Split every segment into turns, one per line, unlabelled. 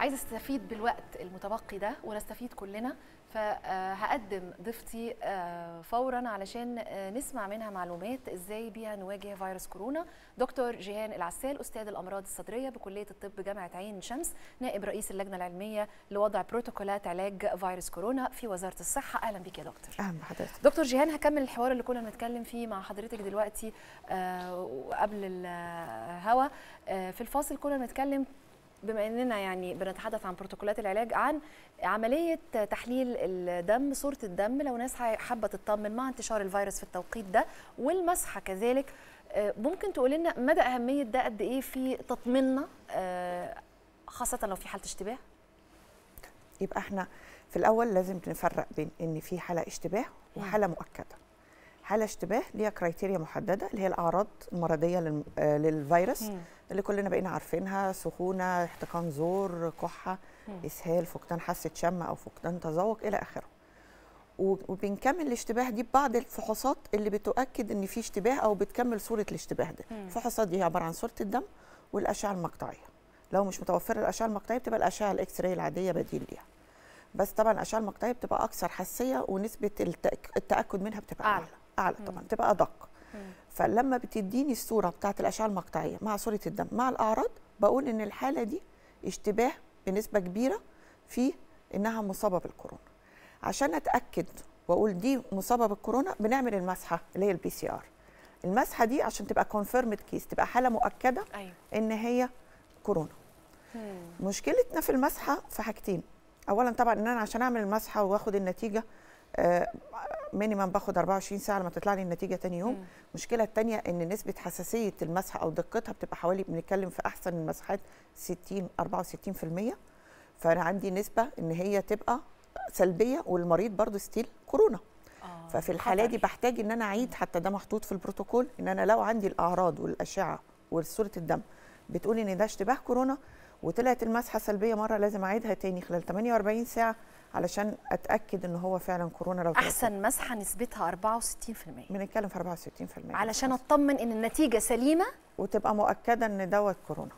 عايزه استفيد بالوقت المتبقي ده ونستفيد كلنا فهقدم ضيفتي آه، فورا علشان آه، نسمع منها معلومات ازاي بيها نواجه فيروس كورونا دكتور جيهان العسال استاذ الامراض الصدريه بكليه الطب جامعه عين شمس نائب رئيس اللجنه العلميه لوضع بروتوكولات علاج فيروس كورونا في وزاره الصحه اهلا بك يا دكتور
اهلا بحضرتك
دكتور جيهان هكمل الحوار اللي كنا بنتكلم فيه مع حضرتك دلوقتي آه، وقبل الهوا آه، في الفاصل كنا بنتكلم بما اننا يعني بنتحدث عن بروتوكولات العلاج عن عمليه تحليل الدم صوره الدم لو ناس حابه تطمن مع انتشار الفيروس في التوقيت ده والمسحه كذلك آه، ممكن تقول لنا مدى اهميه ده قد ايه في تطميننا آه، خاصه لو في حاله اشتباه
يبقى احنا في الاول لازم نفرق بين ان في حاله اشتباه وحاله مؤكده حاله اشتباه ليها كرايتيريا محدده اللي هي الاعراض المرضيه لل- آه، للفيروس
مم.
اللي كلنا بقينا عارفينها سخونه احتقان زور كحه
مم.
اسهال فقدان حاسه شم او فقدان تذوق الى اخره و- وبنكمل الاشتباه دي ببعض الفحوصات اللي بتؤكد ان في اشتباه او بتكمل صوره الاشتباه ده
مم.
الفحوصات دي عباره عن صوره الدم والاشعه المقطعيه لو مش متوفره الاشعه المقطعيه بتبقى الاشعه الاكس راي العاديه بديل ليها بس طبعا الاشعه المقطعيه بتبقى اكثر حساسيه ونسبه التأك- التاكد منها بتبقى
أعلى.
اعلى اعلى
مم.
طبعا بتبقى ادق
مم.
فلما بتديني الصوره بتاعت الاشعه المقطعيه مع صوره الدم مع الاعراض بقول ان الحاله دي اشتباه بنسبه كبيره في انها مصابه بالكورونا عشان اتاكد واقول دي مصابه بالكورونا بنعمل المسحه اللي هي البي سي ار المسحه دي عشان تبقى كونفيرمد كيس تبقى حاله مؤكده
ايوه
ان هي كورونا
مم.
مشكلتنا في المسحه في حاجتين اولا طبعا ان انا عشان اعمل المسحه واخد النتيجه مينيمم باخد 24 ساعه لما تطلع لي النتيجه تاني يوم
مم.
المشكله الثانيه ان نسبه حساسيه المسحه او دقتها بتبقى حوالي بنتكلم في احسن المسحات 60 64% فانا عندي نسبه ان هي تبقى سلبيه والمريض برضه ستيل كورونا
آه،
ففي الحاله دي
خطر.
بحتاج ان انا اعيد حتى ده محطوط في البروتوكول ان انا لو عندي الاعراض والاشعه وصوره الدم بتقول ان ده اشتباه كورونا وطلعت المسحه سلبيه مره لازم اعيدها تاني خلال 48 ساعه علشان اتاكد ان هو فعلا كورونا لو طلعت.
احسن مسحه نسبتها 64%
بنتكلم في 64%
علشان اطمن ان النتيجه سليمه
وتبقى مؤكده ان دوت كورونا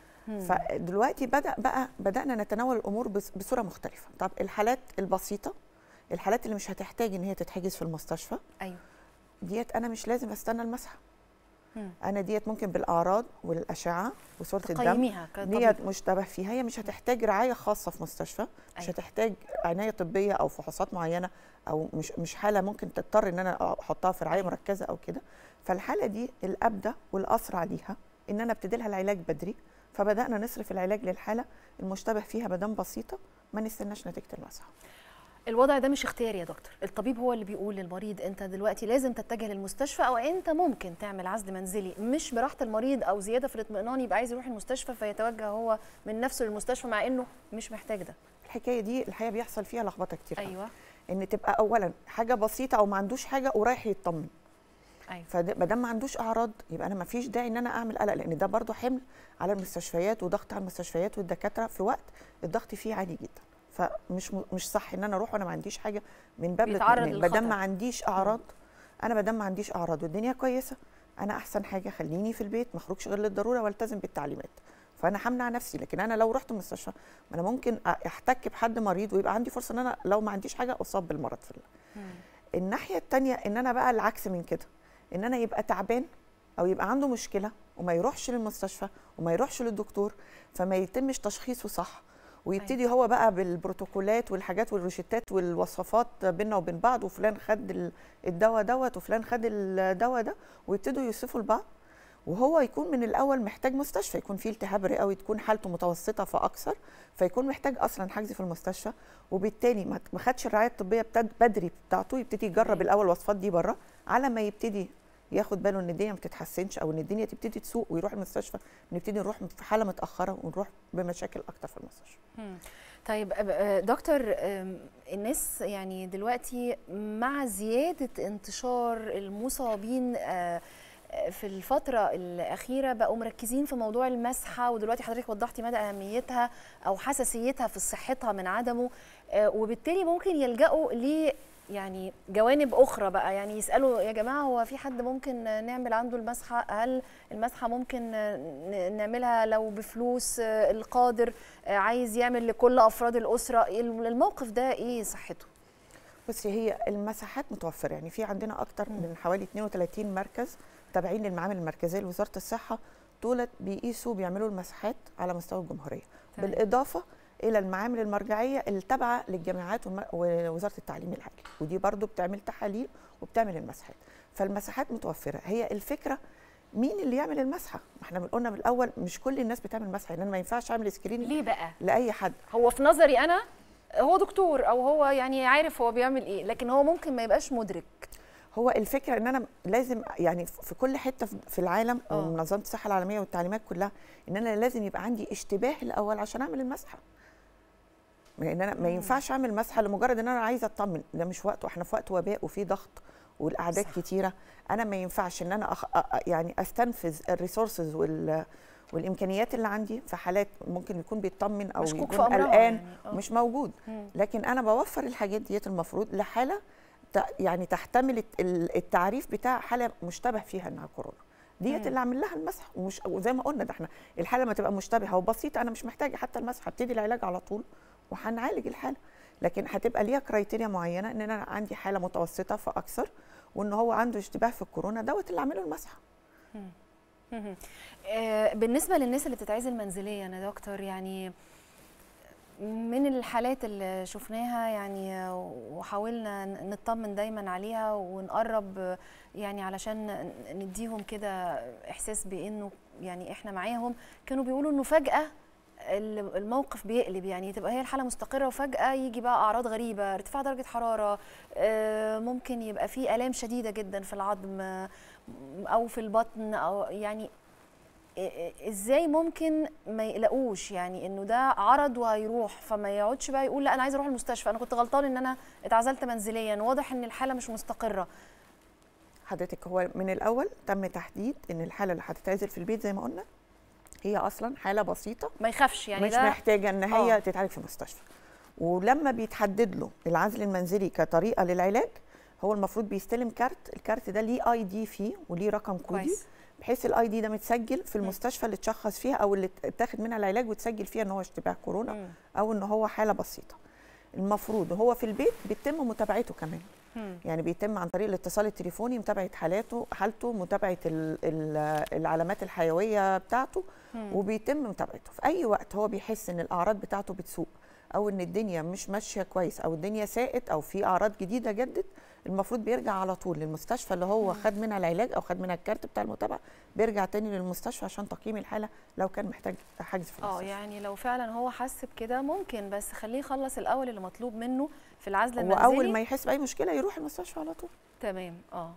فدلوقتي بدا بقى بدانا نتناول الامور بس- بصوره مختلفه طب الحالات البسيطه الحالات اللي مش هتحتاج ان هي تتحجز في المستشفى
ايوه
ديت انا مش لازم استنى المسحه
مم.
انا ديت ممكن بالاعراض والاشعه وصوره الدم
تقيميها كطبيب
ديت مشتبه فيها هي مش هتحتاج رعايه خاصه في مستشفى مش
أيوة.
هتحتاج عنايه طبيه او فحوصات معينه او مش مش حاله ممكن تضطر ان انا احطها في رعايه مركزه او كده فالحاله دي الابدى والاسرع ليها ان انا ابتدي لها العلاج بدري فبدانا نصرف العلاج للحاله المشتبه فيها مدام بسيطه ما نستناش نتيجه المسحه
الوضع ده مش اختياري يا دكتور الطبيب هو اللي بيقول للمريض انت دلوقتي لازم تتجه للمستشفى او انت ممكن تعمل عزل منزلي مش براحه المريض او زياده في الاطمئنان يبقى عايز يروح المستشفى فيتوجه هو من نفسه للمستشفى مع انه مش محتاج ده
الحكايه دي الحقيقه بيحصل فيها لخبطه كتير قوي.
ايوه
ان تبقى اولا حاجه بسيطه او ما عندوش حاجه ورايح يطمن
ايوه
فما دام ما عندوش اعراض يبقى انا ما فيش داعي ان انا اعمل قلق لان ده برضو حمل على المستشفيات وضغط على المستشفيات والدكاتره في وقت الضغط فيه عالي جدا فمش م- مش صح ان انا اروح وانا ما عنديش حاجه من باب
بيتعرض
الاطمئنان ما دام ما
للخطر.
عنديش اعراض انا ما دام ما عنديش اعراض والدنيا كويسه انا احسن حاجه خليني في البيت ما اخرجش غير للضروره والتزم بالتعليمات فانا همنع نفسي لكن انا لو رحت المستشفى ما انا ممكن أ- احتك بحد مريض ويبقى عندي فرصه ان انا لو ما عنديش حاجه اصاب بالمرض في ال-
مم.
الناحيه الثانيه ان انا بقى العكس من كده ان انا يبقى تعبان او يبقى عنده مشكله وما يروحش للمستشفى وما يروحش للدكتور فما يتمش تشخيصه صح ويبتدي هو بقى بالبروتوكولات والحاجات والروشتات والوصفات بيننا وبين بعض وفلان خد ال- الدواء دوت وفلان خد الدواء ده ويبتدوا يوصفوا لبعض وهو يكون من الاول محتاج مستشفى يكون فيه التهاب رئوي تكون حالته متوسطه فاكثر فيكون محتاج اصلا حجز في المستشفى وبالتالي ما ما خدش الرعايه الطبيه بتد- بدري بتاعته يبتدي يجرب
تمام.
الاول الوصفات دي بره على ما يبتدي ياخد باله ان الدنيا ما بتتحسنش او ان الدنيا تبتدي تسوق ويروح المستشفى نبتدي نروح في حاله متاخره ونروح بمشاكل اكتر في المستشفى
مم. طيب آه، دكتور آم، الناس يعني دلوقتي مع زيادة انتشار المصابين آه، آه، في الفترة الأخيرة بقوا مركزين في موضوع المسحة ودلوقتي حضرتك وضحتي مدى أهميتها أو حساسيتها في صحتها من عدمه آه، وبالتالي ممكن يلجأوا يعني جوانب اخرى بقى يعني يسالوا يا جماعه هو في حد ممكن نعمل عنده المسحه هل المسحه ممكن ن- نعملها لو بفلوس آه، القادر آه، عايز يعمل لكل افراد الاسره الموقف ده ايه صحته
بصي هي المساحات متوفره يعني في عندنا اكتر
مم.
من حوالي 32 مركز تابعين للمعامل المركزيه لوزاره الصحه دولت بيقيسوا بيعملوا المساحات على مستوى الجمهوريه
تمام.
بالاضافه الى المعامل المرجعيه اللي تابعه للجامعات والم- ووزاره التعليم العالي ودي برضو بتعمل تحاليل وبتعمل المساحات فالمساحات متوفره هي الفكره مين اللي يعمل المسحه ما احنا قلنا من الاول مش كل الناس بتعمل مسحه يعني انا ما ينفعش اعمل سكرين
ليه بقى
لاي حد
هو في نظري انا هو دكتور او هو يعني عارف هو بيعمل ايه لكن هو ممكن ما يبقاش مدرك
هو الفكره ان انا لازم يعني في كل حته في- في العالم
آه.
ومنظمه الصحه العالميه والتعليمات كلها ان انا لازم يبقى عندي اشتباه الاول عشان اعمل المسحه لان انا ما
مم.
ينفعش اعمل مسحه لمجرد ان انا عايزه اطمن ده مش وقته احنا في وقت وباء وفي ضغط والاعداد
صح.
كتيره انا ما ينفعش ان انا أخ... أ- أ- يعني استنفذ الريسورسز وال والامكانيات اللي عندي في حالات ممكن يكون بيطمن او
مشكوك في
يكون
امرها
قلقان
يعني. آه.
مش موجود
مم.
لكن انا بوفر الحاجات ديت المفروض لحاله ت- يعني تحتمل الت- ال- التعريف بتاع حاله مشتبه فيها انها كورونا ديت
مم.
اللي اعمل لها المسح ومش وزي ما قلنا ده احنا الحاله ما تبقى مشتبهه وبسيطه انا مش محتاجه حتى المسح هبتدي العلاج على طول وهنعالج الحاله لكن هتبقى ليها كرايتيريا معينه ان انا عندي حاله متوسطه فاكثر وان هو عنده اشتباه في الكورونا دوت اللي اعمله المسح
مهم. آه، بالنسبه للناس اللي بتتعزل منزليا يا دكتور يعني من الحالات اللي شفناها يعني آه، وحاولنا ن- نطمن دايما عليها ونقرب آه، يعني علشان ن- نديهم كده احساس بانه يعني احنا معاهم كانوا بيقولوا انه فجاه ال- الموقف بيقلب يعني تبقى هي الحاله مستقره وفجاه يجي بقى اعراض غريبه ارتفاع درجه حراره آه، ممكن يبقى في الام شديده جدا في العظم آه، او في البطن او يعني إ- إ- ازاي ممكن ما يقلقوش يعني انه ده عرض وهيروح فما يقعدش بقى يقول لا انا عايز اروح المستشفى انا كنت غلطان ان انا اتعزلت منزليا واضح ان الحاله مش مستقره
حضرتك هو من الاول تم تحديد ان الحاله اللي هتتعزل في البيت زي ما قلنا هي اصلا حاله بسيطه
ما يخافش يعني
مش
ده
محتاجه ان هي
آه.
تتعالج في مستشفى ولما بيتحدد له العزل المنزلي كطريقه للعلاج هو المفروض بيستلم كارت الكارت ده ليه اي دي فيه وليه رقم كودي
كويس
بحيث الاي دي ده متسجل في المستشفى اللي اتشخص فيها او اللي اتاخد منها العلاج وتسجل فيها ان هو اشتباه كورونا
مم.
او ان هو حاله بسيطه المفروض هو في البيت بيتم متابعته كمان
مم.
يعني بيتم عن طريق الاتصال التليفوني متابعه حالاته حالته متابعه ال ال العلامات الحيويه بتاعته
مم.
وبيتم متابعته في اي وقت هو بيحس ان الاعراض بتاعته بتسوء او ان الدنيا مش ماشيه كويس او الدنيا ساءت او في اعراض جديده جدت المفروض بيرجع على طول للمستشفى اللي هو خد منها العلاج او خد منها الكارت بتاع المتابعه بيرجع تاني للمستشفى عشان تقييم الحاله لو كان محتاج حجز في
اه
المستشفى
يعني لو فعلا هو حس بكده ممكن بس خليه يخلص الاول اللي مطلوب منه في العزل المنزلي
واول ما يحس باي مشكله يروح المستشفى على طول
تمام اه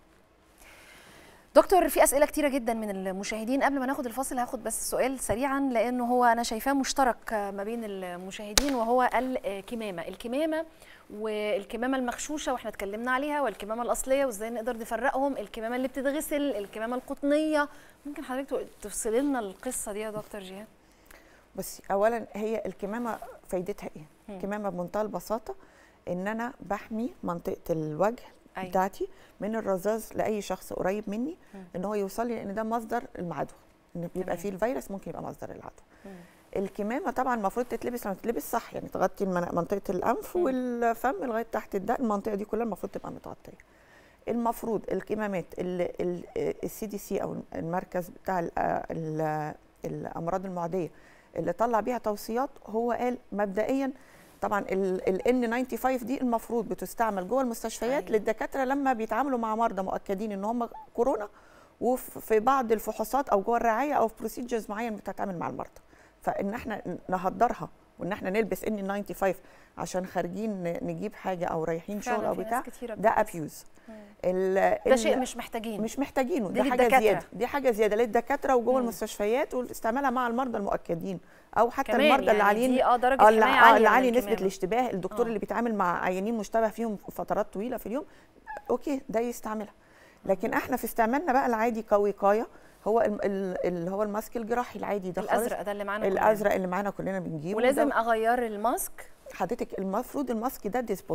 دكتور في اسئله كتيره جدا من المشاهدين قبل ما ناخد الفاصل هاخد بس سؤال سريعا لانه هو انا شايفاه مشترك ما بين المشاهدين وهو الكمامه الكمامه والكمامه المغشوشه واحنا اتكلمنا عليها والكمامه الاصليه وازاي نقدر نفرقهم الكمامه اللي بتتغسل الكمامه القطنيه ممكن حضرتك تفصلي لنا القصه دي يا دكتور جيهان
بصي اولا هي الكمامه فايدتها ايه
مم.
الكمامه بمنتهى البساطه ان انا بحمي منطقه الوجه
أيوة.
بتاعتي من الرذاذ لاي شخص قريب مني
مم.
ان هو يوصل لي لان ده مصدر العدوى ان بيبقى
تمام.
فيه الفيروس ممكن يبقى مصدر العدوى
مم.
الكمامه طبعا المفروض تتلبس لما تتلبس صح يعني تغطي المن- منطقه الانف
مم.
والفم لغايه تحت الدقن المنطقه دي كلها المفروض تبقى متغطيه المفروض الكمامات السي دي سي او المركز بتاع ال- ال- الامراض المعديه اللي طلع بيها توصيات هو قال مبدئيا طبعا ال N95 دي المفروض بتستعمل جوه المستشفيات
أيوة.
أيوة. للدكاتره لما بيتعاملوا مع مرضى مؤكدين ان هم كورونا وفي بعض الفحوصات او جوه الرعايه او في بروسيجرز معين بتتعامل مع المرضى فان احنا نهدرها وان احنا نلبس N95 عشان خارجين ن- نجيب حاجه او رايحين شغل
فعلا
او
في ناس
بتاع
كتيرة
ده
بتلبس.
ابيوز
مم.
ال-
ده
ال-
شيء مش محتاجينه
مش محتاجينه
دي
ده حاجه
للدكاترة.
زياده دي حاجه زياده للدكاتره وجوه
مم.
المستشفيات واستعمالها مع المرضى المؤكدين او حتى
كمان
المرضى اللي
يعني
عاليين
دي اه درجه
اه
حمايه
اللي
عاليه
اللي
من
عالي نسبه
الكمامة.
الاشتباه الدكتور
آه.
اللي بيتعامل مع عيانين مشتبه فيهم فترات طويله في اليوم اوكي ده يستعملها لكن احنا في استعمالنا بقى العادي كوقايه هو ال- ال- اللي هو الماسك الجراحي العادي ده خالص
الازرق ده اللي معانا كلنا.
الازرق اللي معانا كلنا بنجيبه
ولازم
ده
اغير الماسك
حضرتك المفروض الماسك ده ديسبوزبل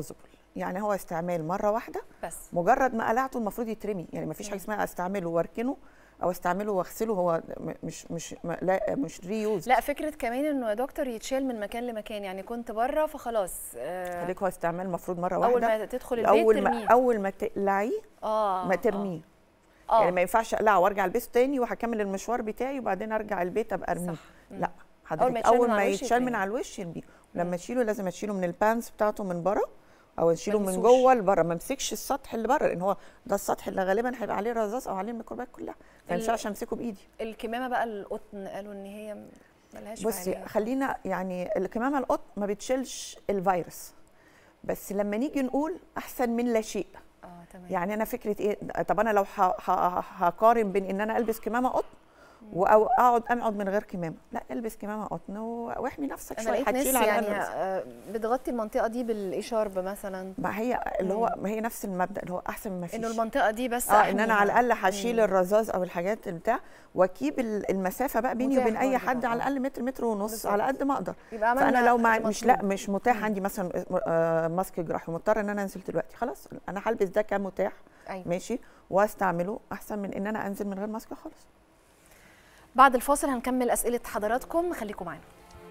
يعني هو استعمال مره واحده
بس
مجرد ما قلعته المفروض يترمي يعني ما فيش حاجه
مم.
اسمها استعمله واركنه او استعمله واغسله هو م- مش مش م- لا مش ريوز
لا فكره كمان انه يا دكتور يتشال من مكان لمكان يعني كنت بره فخلاص آه
خليك هو استعمال المفروض مره
اول
واحده
ما تدخل البيت
اول ما
ترميه
اول ما تقلعيه
اه
ما ترميه
اه
يعني ما ينفعش اقلعه وارجع البس تاني وهكمل المشوار بتاعي وبعدين ارجع البيت ابقى ارميه
صح مم.
لا
أول ما
حضرتك
يتشال
اول
من على
ما
الوش
يتشال من
يترمي.
على الوش يرميه
مم.
لما تشيله لازم اشيله من البانس بتاعته من بره او اشيله من
ملمسوش.
جوه لبره ما امسكش السطح اللي بره لان هو ده السطح اللي غالبا هيبقى عليه رذاذ او عليه الميكروبات كلها ما
ال-
ينفعش امسكه بايدي
الكمامه بقى القطن قالوا ان هي ملهاش
بصي
فعالية.
خلينا يعني الكمامه القط ما بتشيلش الفيروس بس لما نيجي نقول احسن من لا شيء
اه تمام
يعني انا فكره ايه طب انا لو ه- ه- هقارن بين ان انا البس كمامه قطن او اقعد اقعد من غير كمامه لا البس كمامه قطن و- واحمي نفسك
انا
شويه
لقيت ناس
هتشيل على
يعني
الأقل.
آه، بتغطي المنطقه دي بالاشارب مثلا
ما هي اللي هو ما هي نفس المبدا اللي هو احسن ما فيش
انه المنطقه دي بس
اه ان انا على
أحميها.
الاقل هشيل
مم.
الرذاذ او الحاجات اللي بتاع واكيب ال- المسافه بقى بيني
متاح
وبين اي
برضه
حد
طبعاً.
على الاقل متر متر ونص
بالظبط.
على قد ما اقدر
يبقى عملنا
فانا لو مع مش لا
المطلوب.
مش متاح
مم.
عندي مثلا آه، ماسك جراحي ومضطر ان انا انزل دلوقتي خلاص انا هلبس ده كمتاح
أيوة.
ماشي واستعمله احسن من ان انا انزل من غير ماسك خالص
بعد الفاصل هنكمل اسئله حضراتكم خليكم معانا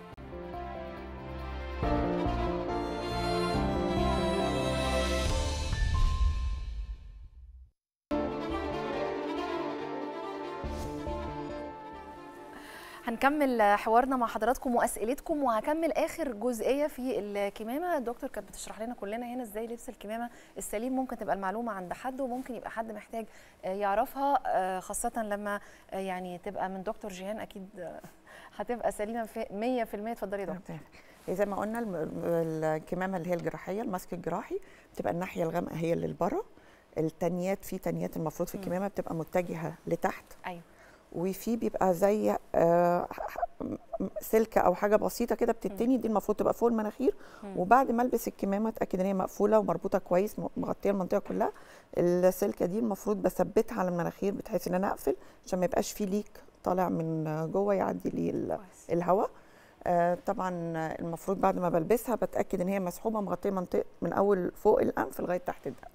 هنكمل حوارنا مع حضراتكم واسئلتكم وهكمل اخر جزئيه في الكمامه الدكتور كانت بتشرح لنا كلنا هنا ازاي لبس الكمامه السليم ممكن تبقى المعلومه عند حد وممكن يبقى حد محتاج آه، يعرفها آه، خاصه لما آه، يعني تبقى من دكتور جيهان اكيد آه، هتبقى سليمه في 100% اتفضلي يا دكتور
هي زي ما قلنا الم- الم- الكمامه اللي هي الجراحيه الماسك الجراحي بتبقى الناحيه الغامقه هي اللي لبره التنيات في تنيات المفروض في
مم.
الكمامه بتبقى متجهه لتحت
ايوه
وفي بيبقى زي آه، م- سلكه او حاجه بسيطه كده بتتني دي المفروض تبقى فوق المناخير
مم.
وبعد ما البس الكمامه اتاكد ان هي مقفوله ومربوطه كويس م- مغطيه المنطقه كلها السلكه دي المفروض بثبتها على المناخير بحيث ان انا اقفل عشان ما يبقاش في ليك طالع من جوه يعدي لي ال-
كويس
الهواء آه طبعا المفروض بعد ما بلبسها بتاكد ان هي مسحوبه مغطيه منطقه من اول فوق الانف لغايه تحت الدقن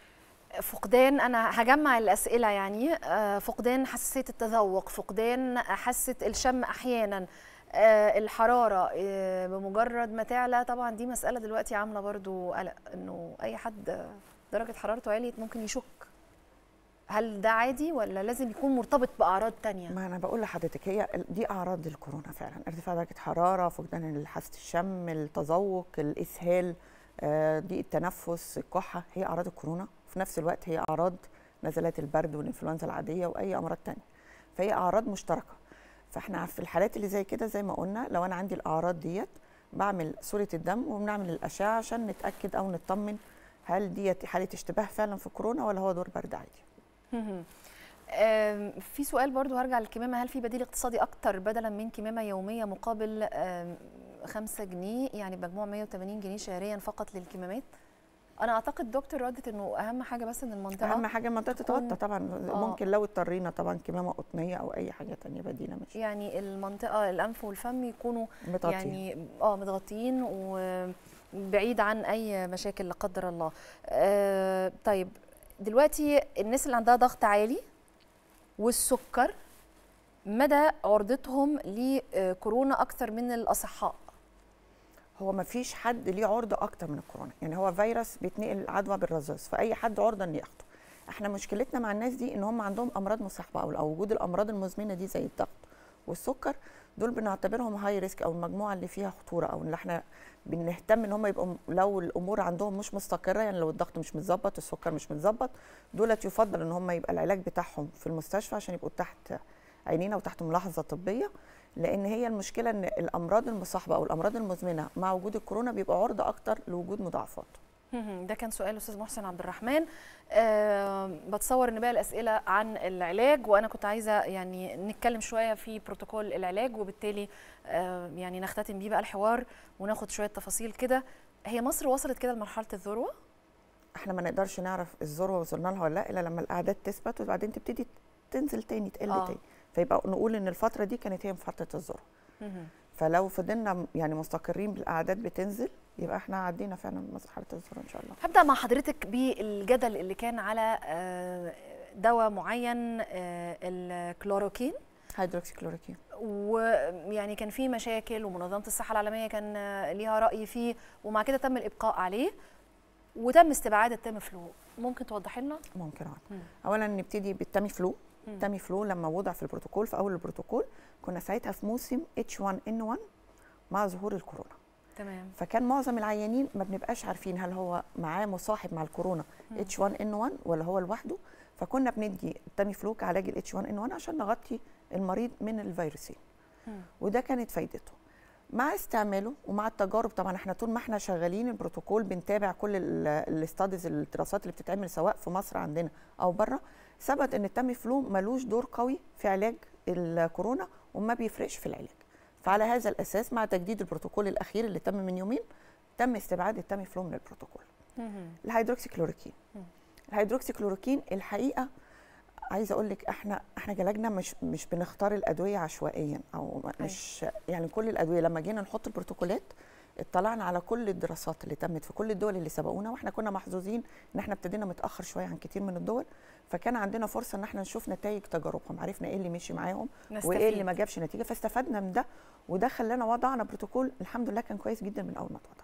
فقدان انا هجمع الاسئله يعني آه، فقدان حساسيه التذوق فقدان حاسه الشم احيانا آه، الحراره آه، بمجرد ما تعلى طبعا دي مساله دلوقتي عامله برضو قلق انه اي حد درجه حرارته عليت ممكن يشك هل ده عادي ولا لازم يكون مرتبط باعراض تانية
ما انا بقول لحضرتك هي ال- دي اعراض الكورونا فعلا ارتفاع درجه حراره فقدان حاسه الشم التذوق الاسهال آه، ضيق التنفس الكحه هي اعراض الكورونا في نفس الوقت هي اعراض نزلات البرد والانفلونزا العاديه واي امراض تانية فهي اعراض مشتركه فاحنا في الحالات اللي زي كده زي ما قلنا لو انا عندي الاعراض ديت بعمل صوره الدم وبنعمل الاشعه عشان نتاكد او نطمن هل ديت حاله اشتباه فعلا في كورونا ولا هو دور برد عادي
مهم. آم، في سؤال برضو هرجع للكمامة هل في بديل اقتصادي أكتر بدلا من كمامة يومية مقابل آم، خمسة جنيه يعني بمجموع 180 جنيه شهريا فقط للكمامات؟ أنا أعتقد دكتور ردت إنه أهم حاجة بس إن المنطقة
اهم حاجه المنطقه
تكون-
تتغطى طبعا
آه.
ممكن لو اضطرينا طبعا كمامه قطنيه او اي حاجه تانية بديله مش
يعني المنطقة الأنف والفم يكونوا
متغطيه
يعني اه متغطيين وبعيد عن أي مشاكل لا قدر الله. آه طيب دلوقتي الناس اللي عندها ضغط عالي والسكر مدى عرضتهم لكورونا اكثر من الاصحاء
هو ما فيش حد ليه عرضه اكتر من الكورونا يعني هو فيروس بيتنقل العدوى بالرذاذ فاي حد عرضه انه ياخده احنا مشكلتنا مع الناس دي ان هم عندهم امراض مصاحبه او أو وجود الامراض المزمنه دي زي الضغط والسكر دول بنعتبرهم هاي ريسك او المجموعه اللي فيها خطوره او اللي احنا بنهتم ان هم يبقوا لو الامور عندهم مش مستقره يعني لو الضغط مش متظبط السكر مش متظبط دولت يفضل ان هم يبقى العلاج بتاعهم في المستشفى عشان يبقوا تحت عينينا وتحت ملاحظه طبيه لان هي المشكله ان الامراض المصاحبه او الامراض المزمنه مع وجود الكورونا بيبقى عرضه اكتر لوجود مضاعفات
ده كان سؤال الاستاذ محسن عبد الرحمن أه بتصور ان باقي الاسئله عن العلاج وانا كنت عايزه يعني نتكلم شويه في بروتوكول العلاج وبالتالي أه يعني نختتم بيه بقى الحوار وناخد شويه تفاصيل كده هي مصر وصلت كده لمرحله الذروه
احنا ما نقدرش نعرف الذروه وصلنا لها ولا لا الا لما الاعداد تثبت وبعدين تبتدي تنزل تاني تقل
آه.
آه. تاني فيبقى نقول ان الفتره دي كانت هي فتره الذروه فلو فضلنا يعني مستقرين بالاعداد بتنزل يبقى احنا عدينا فعلا مرحله الذروه ان شاء الله
هبدا مع حضرتك بالجدل اللي كان على آه، دواء معين آه، الكلوروكين
هيدروكسي كلوروكين
ويعني كان في مشاكل ومنظمه الصحه العالميه كان آه، ليها راي فيه ومع كده تم الابقاء عليه وتم استبعاد التاميفلو ممكن توضحي لنا
ممكن اه
مم.
اولا نبتدي بالتامي فلو
مم.
التامي فلو لما وضع في البروتوكول في اول البروتوكول كنا ساعتها في موسم H1N1 مع ظهور الكورونا
تمام
فكان معظم العيانين ما بنبقاش عارفين هل هو معاه مصاحب مع الكورونا
مم.
H1N1 ولا هو لوحده فكنا بندي التامي فلو كعلاج ال H1N1 عشان نغطي المريض من الفيروسين
مم.
وده كانت فايدته مع استعماله ومع التجارب طبعا احنا طول ما احنا شغالين البروتوكول بنتابع كل الاستاديز الدراسات اللي بتتعمل سواء في مصر عندنا او بره ثبت ان التامي فلو ملوش دور قوي في علاج الكورونا وما بيفرقش في العلاج فعلى هذا الاساس مع تجديد البروتوكول الاخير اللي تم من يومين تم استبعاد التامي فلو من البروتوكول
مم.
الهيدروكسي كلوروكين
مم.
الهيدروكسي كلوروكين الحقيقه عايزه اقول لك احنا احنا جلجنا مش مش بنختار الادويه عشوائيا او ما- مش يعني كل الادويه لما جينا نحط البروتوكولات اطلعنا على كل الدراسات اللي تمت في كل الدول اللي سبقونا واحنا كنا محظوظين ان احنا ابتدينا متاخر شويه عن كتير من الدول فكان عندنا فرصه ان احنا نشوف نتائج تجاربهم عرفنا ايه اللي مشي معاهم وايه اللي ما جابش نتيجه فاستفدنا من ده وده خلانا وضعنا بروتوكول الحمد لله كان كويس جدا من اول ما اتوضع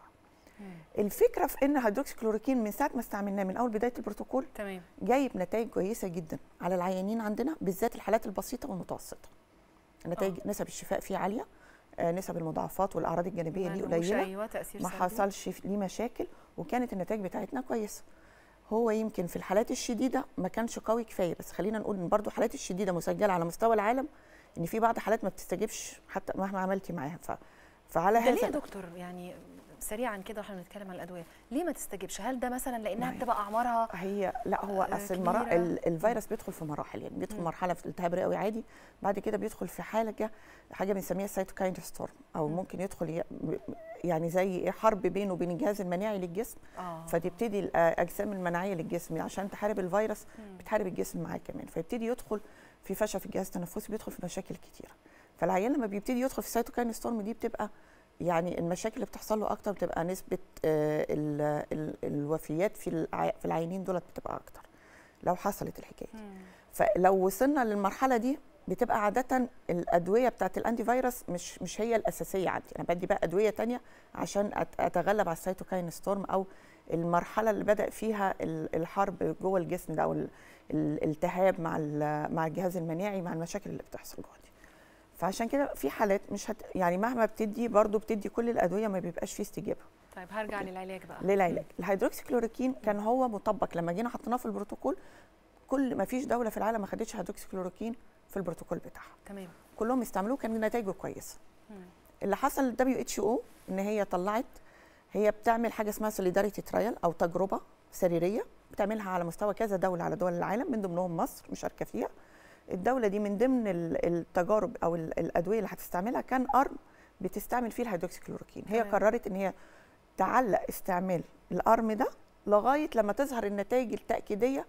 الفكره في ان هيدروكسيكلوروكين من ساعه ما استعملناه من اول بدايه البروتوكول
تمام
جايب نتائج كويسه جدا على العيانين عندنا بالذات الحالات البسيطه والمتوسطه نتائج
آه.
نسب الشفاء فيه عاليه آه، نسب المضاعفات والاعراض الجانبيه ليه
ملهوش
قليله
ايوه تاثير
ما
سلبي.
حصلش ليه مشاكل وكانت النتائج بتاعتنا كويسه هو يمكن في الحالات الشديده ما كانش قوي كفايه بس خلينا نقول ان برضو الحالات الشديده مسجله على مستوى العالم ان في بعض حالات ما بتستجيبش حتى مهما عملتي معاها ف... فعلى
ده ليه يا
هذا
دكتور يعني سريعا كده واحنا بنتكلم عن الادويه ليه ما تستجيبش هل ده مثلا لانها
ما هي-
بتبقى اعمارها
هي لا هو
آه،
اصل
كبيرة.
المرا... ال- الفيروس بيدخل في مراحل يعني بيدخل
مم.
مرحله في التهاب رئوي عادي بعد كده بيدخل في حاجه حاجه بنسميها سيتوكاين ستورم او
مم.
ممكن يدخل ي... يعني زي ايه حرب بينه وبين الجهاز المناعي للجسم
اه
فتبتدي الاجسام المناعيه للجسم عشان تحارب الفيروس
مم.
بتحارب الجسم معاه كمان فيبتدي يدخل في فشل في الجهاز التنفسي بيدخل في مشاكل كتيره فالعيان لما بيبتدي يدخل في السيتوكاين ستورم دي بتبقى يعني المشاكل اللي بتحصل له اكتر بتبقى نسبه آه، ال- ال- الوفيات في الع- في العيانين دولت بتبقى اكتر لو حصلت الحكايه دي
مم.
فلو وصلنا للمرحله دي بتبقى عاده الادويه بتاعت الانتي فيروس مش مش هي الاساسيه عندي انا بدي بقى ادويه تانية عشان أت- اتغلب على السيتوكاين ستورم او المرحله اللي بدا فيها ال- الحرب جوه الجسم ده او ال- الالتهاب مع ال- مع الجهاز المناعي مع المشاكل اللي بتحصل جوه دي فعشان كده في حالات مش هت يعني مهما بتدي برضو بتدي كل الادويه ما بيبقاش فيه استجابه
طيب هرجع للعلاج بقى
للعلاج الهيدروكسيكلوروكين كان هو مطبق لما جينا حطيناه في البروتوكول كل ما فيش دوله في العالم ما خدتش هيدروكسيكلوروكين في البروتوكول بتاعها
تمام
كلهم استعملوه كان نتائجه كويسه
مم.
اللي حصل للدبليو اتش او ان هي طلعت هي بتعمل حاجه اسمها سوليداريتي ترايل او تجربه سريريه بتعملها على مستوى كذا دوله على دول العالم من ضمنهم مصر مشاركه فيها الدوله دي من ضمن ال- التجارب او ال- الادويه اللي هتستعملها كان ارم بتستعمل فيه الهيدروكسيكلوروكين هي
تمام.
قررت ان هي تعلق استعمال الارم ده لغايه لما تظهر النتائج التاكيديه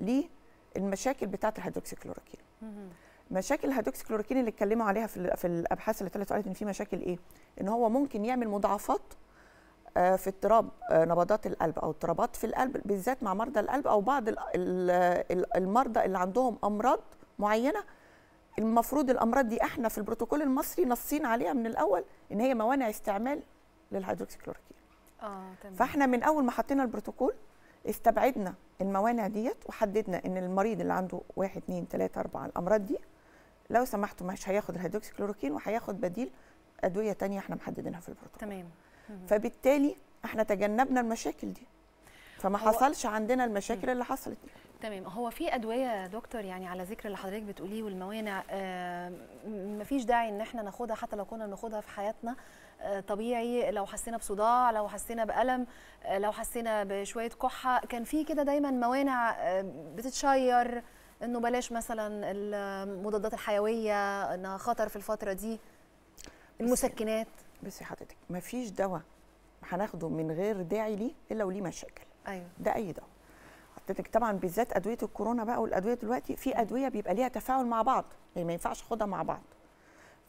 للمشاكل بتاعه الهيدروكسيكلوروكين
مم.
مشاكل الهيدروكسيكلوروكين اللي اتكلموا عليها في ال- في الابحاث اللي طلعت قالت ان في مشاكل ايه ان هو ممكن يعمل مضاعفات آه، في اضطراب آه، نبضات القلب او اضطرابات في القلب بالذات مع مرضى القلب او بعض ال- ال- ال- المرضى اللي عندهم امراض معينه المفروض الامراض دي احنا في البروتوكول المصري نصين عليها من الاول ان هي موانع استعمال للهيدروكسيكلوروكين
اه تمام
فاحنا من اول ما حطينا البروتوكول استبعدنا الموانع ديت وحددنا ان المريض اللي عنده واحد اتنين تلاته اربعه الامراض دي لو سمحتوا مش هياخد الهيدروكسيكلوروكين وهياخد بديل ادويه تانية احنا محددينها في البروتوكول
تمام مم.
فبالتالي احنا تجنبنا المشاكل دي فما
هو-
حصلش عندنا المشاكل اللي حصلت دي
تمام هو في ادويه يا دكتور يعني على ذكر اللي حضرتك بتقوليه والموانع آه مفيش داعي ان احنا ناخدها حتى لو كنا بناخدها في حياتنا آه طبيعي لو حسينا بصداع لو حسينا بالم آه لو حسينا بشويه كحه كان في كده دايما موانع آه بتتشير انه بلاش مثلا المضادات الحيويه انها خطر في الفتره دي المسكنات
بس يا حضرتك مفيش دواء هناخده من غير داعي ليه الا وليه مشاكل
ايوه
ده اي دواء حضرتك طبعا بالذات ادويه الكورونا بقى والادويه دلوقتي في ادويه بيبقى ليها تفاعل مع بعض يعني ما ينفعش اخدها مع بعض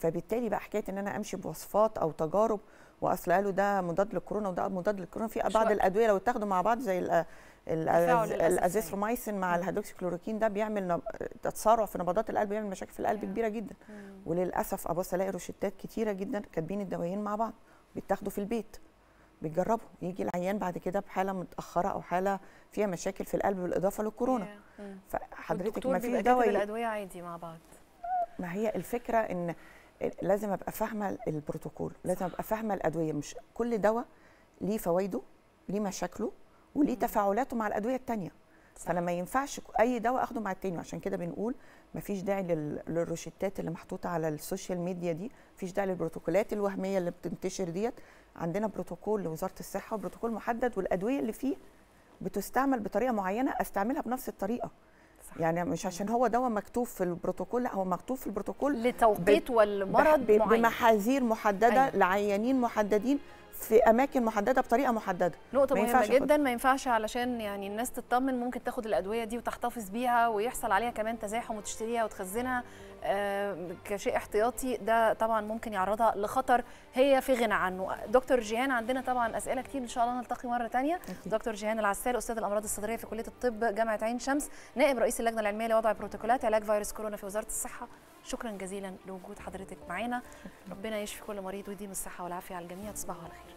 فبالتالي بقى حكايه ان انا امشي بوصفات او تجارب واصل قالوا ده مضاد للكورونا وده مضاد للكورونا في
مش
بعض
وقت.
الادويه لو اتاخدوا مع بعض زي ال- ال-
تفاعل للأسف
الازيثرومايسين مع
مم.
الهيدروكسيكلوروكين ده بيعمل نب- تسارع في نبضات القلب بيعمل مشاكل في القلب
يا.
كبيره جدا
مم.
وللاسف ابص الاقي روشتات كتيره جدا كاتبين الدوايين مع بعض بيتاخدوا في البيت بيتجربوا يجي العيان بعد كده بحاله متاخره او حاله فيها مشاكل في القلب بالاضافه للكورونا
يا. مم.
فحضرتك
والدكتور
ما فيش
بيبقى كاتب
دواء
الادويه عادي مع بعض
ما هي الفكره ان لازم ابقى فاهمه البروتوكول لازم ابقى فاهمه الادويه مش كل دواء ليه فوائده ليه مشاكله وليه
مم.
تفاعلاته مع الادويه التانية
صح.
فانا ما ينفعش اي دواء اخده مع التاني عشان كده بنقول ما فيش داعي لل- للروشتات اللي محطوطه على السوشيال ميديا دي فيش داعي للبروتوكولات الوهميه اللي بتنتشر ديت عندنا بروتوكول لوزاره الصحه وبروتوكول محدد والادويه اللي فيه بتستعمل بطريقه معينه استعملها بنفس الطريقه
صح.
يعني مش عشان هو دواء مكتوب في البروتوكول لا هو مكتوب في البروتوكول
لتوقيت والمرض
بح- ب-
معين
بمحاذير محدده
أيوة.
أيوة. لعيانين محددين في اماكن محدده بطريقه محدده
نقطة
ما
مهمة
ينفعش أخد.
جدا ما ينفعش علشان يعني الناس تطمن ممكن تاخد الأدوية دي وتحتفظ بيها ويحصل عليها كمان تزاحم وتشتريها وتخزنها آه، كشيء احتياطي ده طبعا ممكن يعرضها لخطر هي في غنى عنه دكتور جيهان عندنا طبعا أسئلة كتير إن شاء الله نلتقي مرة تانية
أكيد.
دكتور جيهان العسال أستاذ الأمراض الصدرية في كلية الطب جامعة عين شمس نائب رئيس اللجنة العلمية لوضع بروتوكولات علاج فيروس كورونا في وزارة الصحة شكرا جزيلا لوجود حضرتك معانا ربنا يشفي كل مريض ويديم الصحة والعافية على الجميع تصبحوا على خير